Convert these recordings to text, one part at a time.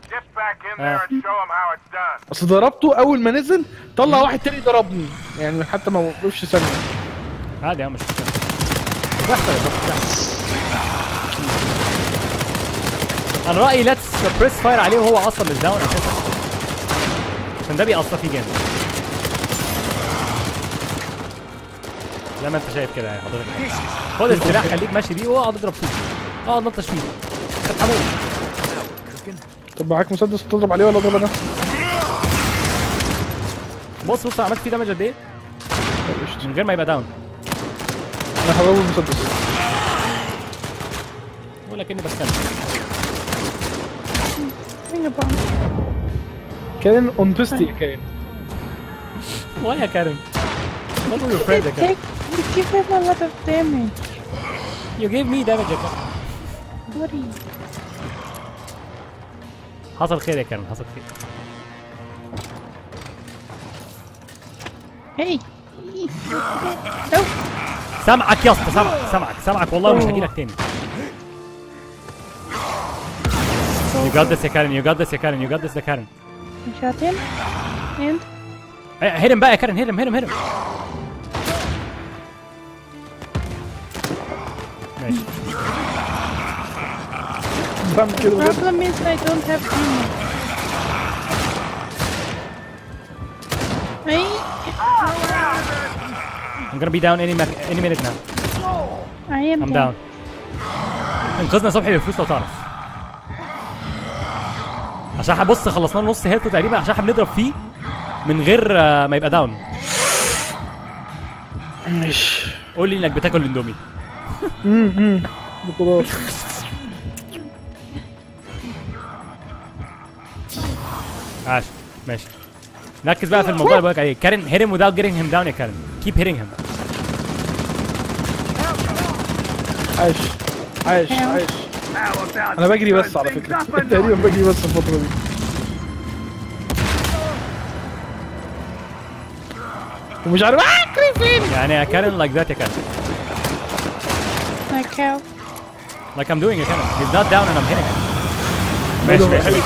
Get back in there and show them how it's done. اصل ضربته اول ما نزل طلع واحد تاني ضربني يعني حتى ما وقفش ثانيه عادي يا عم مش مشكله بيحصل يا باشا، بيحصل. انا رايي ليتس بريس فاير عليه وهو اصلا مش داون اساسا عشان ده بيأثر فيه جامد زي ما انت شايف كده يعني حضرتك خد السلاح خليك ماشي بيه واقعد اضرب فيه اقعد نطش فيه افهموني طب معاك مسدس تضرب عليه ولا اضرب انا؟ بص بص أنا عملت فيه دامج قد ايه من غير ما يبقى داون انا هضربه المسدس ولكني بستنى كان اون بيستي يا كان واي يا كريم What were your friends يا كريم Take, you give him a lot of damage. You gave me damage يا كريم Buddy. حصل خير يا كريم حصل خير Hey. No. سامعك يا اسطى سامعك سامعك سامعك والله مش هجيلك تاني You got this يا كارن you got this يا كارن you got this يا كارن I shot him. And هرم بقى يا كارن هرم هرم هرم ماشي بعمل كده بجد problem is I don't have ammo. Hey. I'm gonna be down any minute any minute now I am I'm down انقذنا صبحي بفلوس لو تعرف عشان احنا بص خلصنا له نص هيلث تقريبا عشان احنا بنضرب فيه من غير آه، ما يبقى داون ماشي قول لي انك بتاكل اندومي بطولات عاش ماشي ركز بقى في الموضوع اللي بقولك عليه كارن هيرم without getting him down يا كارن keep hitting him عايش عايش عايش انا بجري بس على فكره تقريبا بجري بس الفتره دي ومش عارف آه، كريم فين يعني يا كارن like that يا كارن Like how? like I'm doing يا كارن he's not down and I'm hitting him ماشي ماشي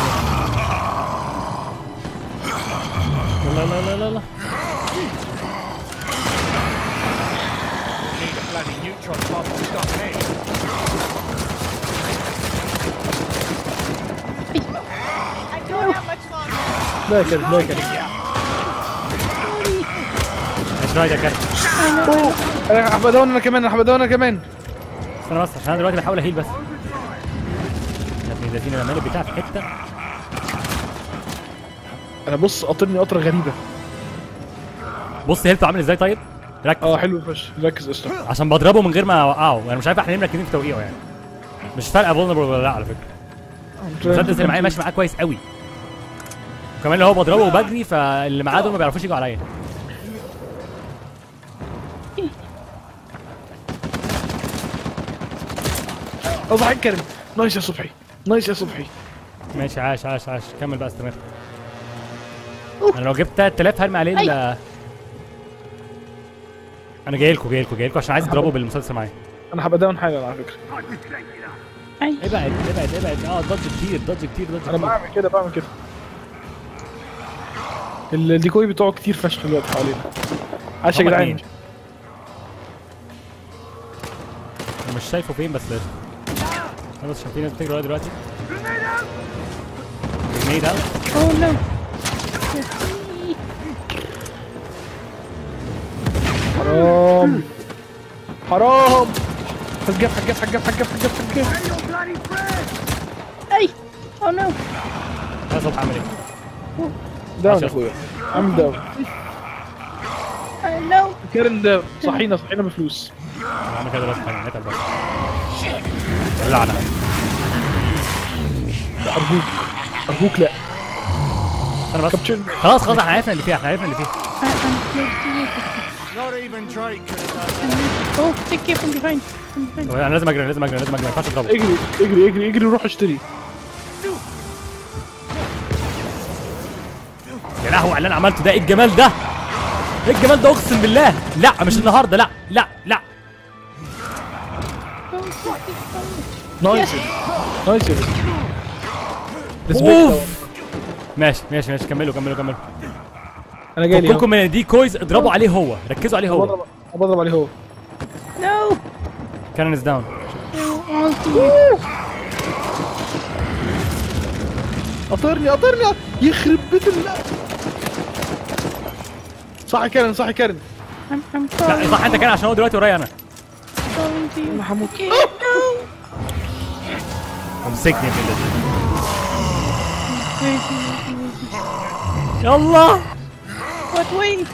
لا لا لا لا لا Need a bloody neutron bomb to stop me. لا كده لا كده ماشي رايت يا كارن انا هبدون انا كمان انا هبدون انا كمان استنى بس عشان انا دلوقتي بحاول اهيل بس يا ابن الذين انا مالي بتاع في حته انا بص قاطرني قطره غريبه بص هيلته عامل ازاي طيب ركز اه حلو فشخ ركز قشطه عشان بضربه من غير ما اوقعه انا مش عارف احنا ليه مركزين في توقيعه يعني مش فارقه فولنربل ولا لا على فكره المسدس اللي معايا ماشي معاه كويس قوي وكمان اللي هو بضربه وبجري فاللي معاه دول ما بيعرفوش يجوا عليا الله عليك كريم نايس يا صبحي نايس يا صبحي ماشي عاش عاش عاش كمل بقى استمر انا لو جبت 3000 هرمي عليه ال انا جاي لكم جاي لكم جاي لكم عشان عايز اضربه بالمسدس اللي معايا انا هبدون حالا على فكره Ay. ابعد ابعد ابعد اه ضج كتير ضج كتير ضج انا كتير بعمل كده بعمل كده ال- الديكوي بتوعه كتير فشخ دلوقتي حوالينا عاش يا هما جدعان اتنين. أنا مش شايفه فين بس انا بس عشان في ناس بتجري ورايا دلوقتي جرينيد اوت Oh no. حرام حرام حجاف حجاف حجاف حجاف حجاف حجاف Hey. Oh no. يا صبح عامل ايه؟ داون يا اخويا عامل داون I know. كارن داون صحينا صحينا بفلوس أنا عامل كده دلوقتي حالا نتقل بس اللعنه ارجوك ارجوك لا انا بس كابتشن خلاص خلاص احنا عرفنا اللي فيها احنا عرفنا اللي فيها I, I'm close to you. Not even Drake could have done Oh, take it from behind. From behind. طب انا لازم اجري لازم اجري لازم اجري ما ينفعش اضربه اجري اجري اجري اجري روح اشتري يا لهوي على اللي انا عملته ده ايه الجمال ده؟ ايه الجمال ده اقسم بالله لا مش النهارده لا لا لا Go, go, go. نايس نايس يا باشا. اوف ماشي ماشي ماشي كملوا كملوا كملوا انا جاي لي فككم من دي كويس اضربوا عليه هو ركزوا عليه هو بضرب بضرب عليه هو No! كانون از داون No, all to قطرني قطرني يخرب بيت الله صح كارن صح كارن I'm, I'm لا crawling, صح انت كان عشان هو دلوقتي ورايا انا crawling to you. محمود Okay, no! امسكني في اللذيذ Where is he? Where is he? يلا What way?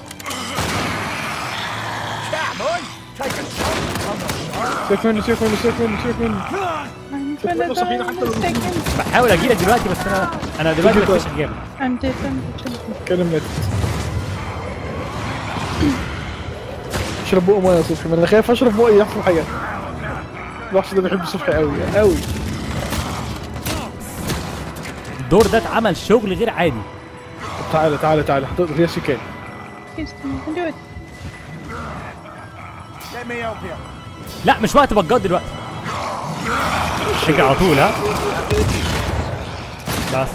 سيف منه سيف منه سيف منه سيف منه I'm gonna صحيح، die حتى in لو- a second. بحاول اجي لك دلوقتي بس انا انا دلوقتي تيجي مفيش اجابه I'm dead, I'm dead. كلم مات اشرب بقى ميه يا صبحي ما انا خايف اشرب ميه يحصل حاجه الوحش ده بيحب صبحي قوي قوي الدور ده اتعمل شغل غير عادي تعالى تعالى تعالى هتقدر يا سيكان Yes, you can do it. Let me help you. لا مش وقت بجاد دلوقتي اجري على طول ها بس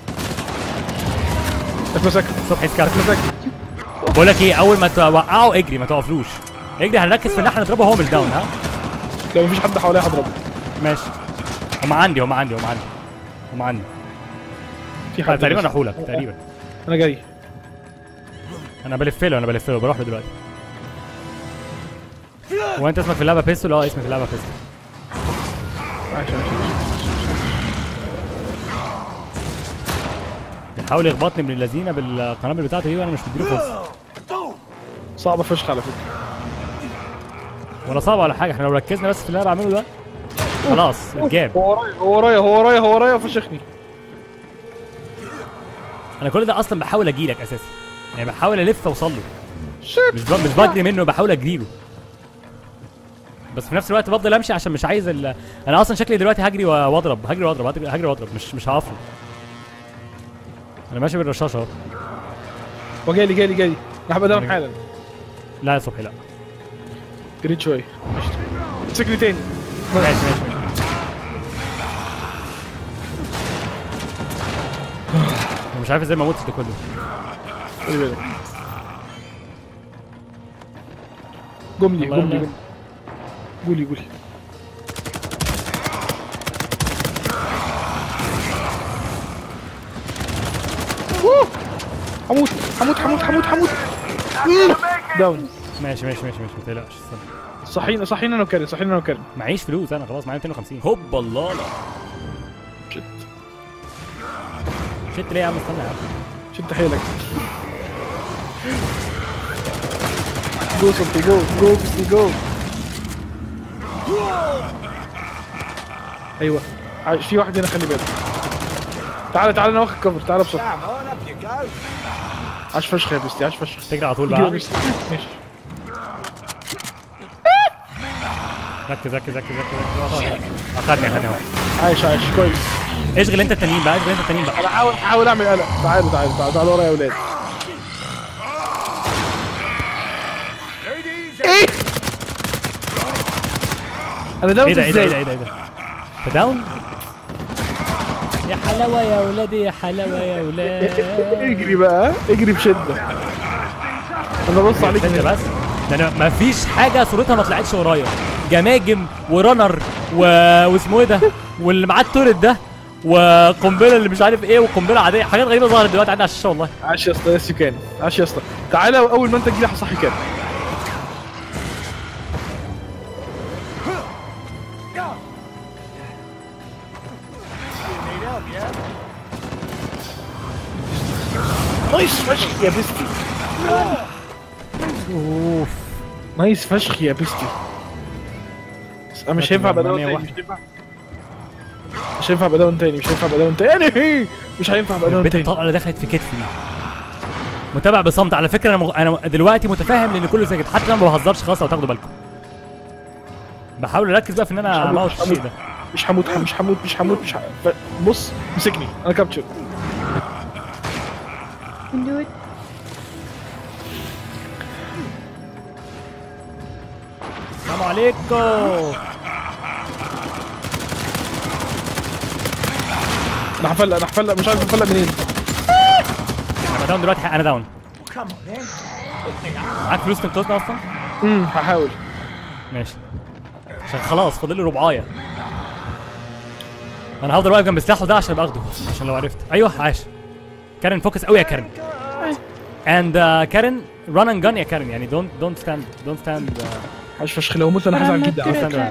اتمسك صبحي سكات اتمسك بقول لك ايه اول ما توقعه اجري ما توقفلوش اجري هنركز في ان احنا نضربه هو مش داون ها لو مفيش حد حواليا هضربه ماشي هم عندي هم عندي هم عندي هم عندي في طيب حد تقريبا بس. راحوا لك تقريبا انا جاي انا بلف له انا بلف له بروح له دلوقتي هو انت اسمك في اللعبه بيستول اه اسمي في اللعبه بيستول عايش عايش بيحاول يخبطني من اللذينه بالقنابل بتاعته دي وانا مش مديله فرصه صعبه فشخ على فكره ولا صعب ولا حاجه احنا لو ركزنا بس في اللي انا بعمله ده خلاص الجاب هو ورايا هو ورايا هو ورايا هو ورايا فشخني انا كل ده اصلا بحاول اجي لك اساسا يعني بحاول الف اوصل له شيت مش ب... مش بجري منه بحاول اجري له بس في نفس الوقت بفضل امشي عشان مش عايز ال... انا اصلا شكلي دلوقتي هجري و- واضرب هجري واضرب هجري هجري واضرب مش مش هقف له انا ماشي بالرشاش اهو هو جاي لي جاي لي جاي لي انا هبقى داون حالا لا يا صبحي لا جريت شويه امسك لي تاني ماشي ماشي ماشي أنا مش عارف ازاي ما موتش ده كله خلي بالك جملي الله جملي يلا. جملي قولي قولي أوه. هموت هموت هموت هموت هموت مم. داون ماشي ماشي ماشي ماشي ما تقلقش استنى. صحينا صحينا انا وكارن صحينا انا وكارن معيش فلوس انا خلاص معايا 250 هوب الله لا شت شت ليه يا عم استنى يا عم شد حيلك جو صوتي جو جو بسي جو ايوه عايش في واحد هنا خلي بالك تعالى تعالى انا واخد كفر تعالى بسرعه Come on, up you go. عاش فشخ يا بستي عاش فشخ تجري على طول يجي يا بقى بستي. ماشي ركز ركز ركز ركز ركز اخدني اخدني اهو عايش عايش كويس اشغل انت التانيين بقى اشغل انت التانيين بقى انا هحاول هحاول اعمل قلق تعالوا تعالوا تعالوا تعالوا ورايا يا اولاد ايه انا داون ايه ده ايه ده ايه ده ازاي ايه ده ايه ده انت داون يا حلاوه يا ولادي يا حلاوه يا ولاد اجري بقى اجري بشده انا بص عليك استنى هنا. بس ده انا مفيش حاجه صورتها ما طلعتش ورايا جماجم ورنر و... واسمه ايه ده واللي معاه التورت ده وقنبله اللي مش عارف ايه وقنبله عاديه حاجات غريبه ظهرت دلوقتي عندي على الشاشه والله عاش يا اسطى يس كان عاش يا اسطى تعالى اول ما انت تجي صح كده نايس فشخ يا بستي اوف نايس فشخ يا بستي بس انا مش هينفع ابقى داون تاني واحد. مش هينفع مش هينفع ابقى داون تاني مش هينفع ابقى داون تاني مش هينفع ابقى داون البيت تاني الطلقه اللي دخلت في كتفي متابع بصمت على فكره انا مغ... انا دلوقتي متفاهم لان كله ساكت حتى انا ما بهزرش خلاص لو تاخدوا بالكم بحاول اركز بقى في ان انا هموت، اموت مش الشيء هموت. ده مش هموت مش هموت مش هموت مش ه- ف- بص مسكني انا كابتشر can do it. السلام عليكم انا هفلق انا هفلق مش عارف هفلق منين داون دلوقتي انا داون Come on, then. معاك فلوس تنقذنا اصلا امم هحاول ماشي عشان خلاص فاضل لي ربعايه انا هفضل واقف جنب سلاحه ده عشان ابقى اخده عشان لو عرفت ايوه عاش كارن فوكس قوي يا كارن اند كارن ران اند جن يا كارن يعني دونت دونت ستاند دونت ستاند عايش فشخ لو مت انا هزعل جدا دونت ستاند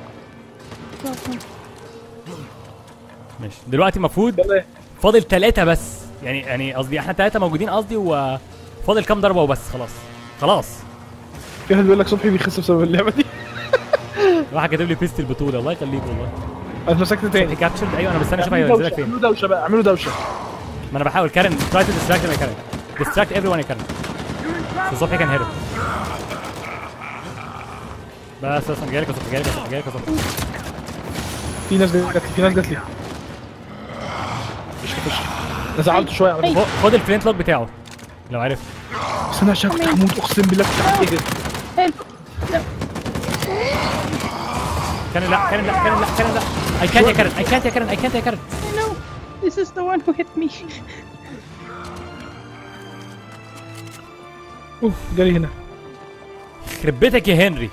ماشي دلوقتي المفروض يلا إيه. فاضل ثلاثة بس يعني يعني قصدي احنا ثلاثة موجودين قصدي وفاضل كام ضربة وبس خلاص خلاص في واحد بيقول لك صبحي بيخس بسبب اللعبه دي واحد كاتب لي بيست البطولة الله يخليك والله انا مسكت تاني كابتشرد ايوه انا مستني اشوف اعملوا هينزلك دوشه فين اعملوا دوشه بقى اعملوا دوشه ما انا بحاول كارن تراي تو ديستراكت يا كارن ديستراكت ايفري ون يا كارن بس صبحي كان هيرو بس بس جايلك يا صبحي جايلك يا صبحي جايلك يا صبحي في ناس جات لي في ناس جات لي مش فشخ انا زعلته شويه على فكرة. خد- خد الفلينت لوك بتاعه لو عرفت بس انا عشان كنت هموت اقسم بالله كنت هتقتل. هيلب كارن لا كارن لا كارن لا كارن لا اي كانت يا كارن اي كانت يا كارن اي كانت يا كارن No, this is the one who hit me. اوف جالي هنا يخرب بيتك يا هنري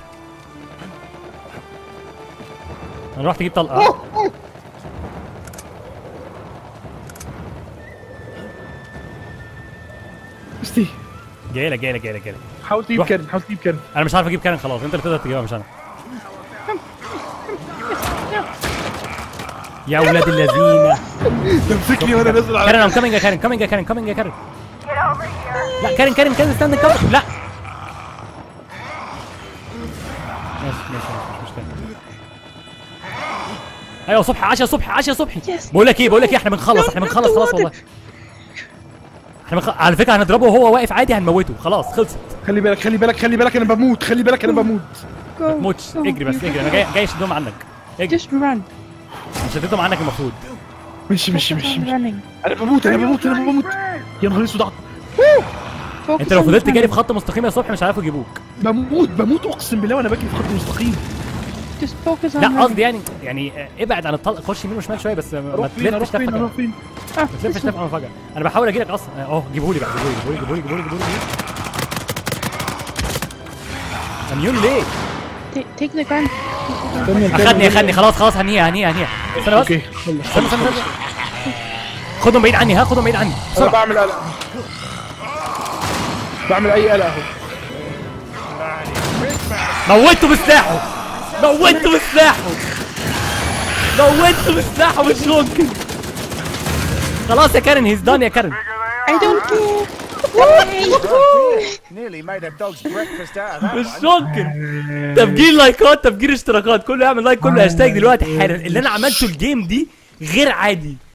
انا رحت اجيب طلقه استي جايلك جايلك جايلك جايلك حاول تجيب روح. كارن حاول تجيب كارن انا مش عارف اجيب كارن خلاص انت اللي تقدر تجيبها مش انا يا ولاد الذين تمسكني وانا نازل على كارن ام كامينج يا كارن كامينج يا كارن كامينج يا كارن لا كارن كارن كارن استنى كفر لا ماشي ماشي ماشي مش مشكله ايوه صبحي عشا صبحي عشا صبحي Yes. بقول لك ايه بقول لك ايه احنا بنخلص احنا بنخلص خلاص والله احنا بنخ... على فكره هنضربه وهو واقف عادي هنموته خلاص خلصت خلي بالك خلي بالك خلي بالك انا بموت خلي بالك انا بموت Go. ما تموتش go. اجري بس You اجري انا can جاي go. جاي اشدهم عنك اجري Just run. شدتهم عنك المفروض مشي مشي Focus مشي on مشي running. انا بموت انا بموت انا بموت يا نهار اسود Focus انت لو on فضلت جاري في running. خط مستقيم يا صبحي مش هيعرفوا يجيبوك بموت بموت اقسم بالله وانا باجي في خط مستقيم Just focus on لا running. قصدي يعني يعني آه، ابعد عن الطلق خش يمين وشمال شويه بس ما ما اروح فين اروح تلفش فين لفه اروح كده. فين Ah, ما this تلفش one. لفه مفاجاه انا بحاول اجي لك اصلا اهو جيبوا لي بقى جيبوا لي جيبوا لي جيبوا لي جيبوا لي جيبوا لي اميون ليه؟ Ta- Take the gun. استني الكارن. اخدني اخدني خلاص خلاص هنيها هنيها هنيها استنى بس اوكي يلا استنى استنى استنى خدهم بعيد عني ها خدهم بعيد عني انا بسرعه بعمل قلق بعمل اي قلق اهو موته بسلاحه موته بسلاحه موته بسلاحه مش ممكن خلاص يا كارن هيز دان يا كارن I don't care. Why? Nearly made a dog's breakfast out of that مش one. ممكن تفجير لايكات تفجير اشتراكات كله يعمل لايك كله هاشتاج دلوقتي حالا اللي انا عملته الجيم دي غير عادي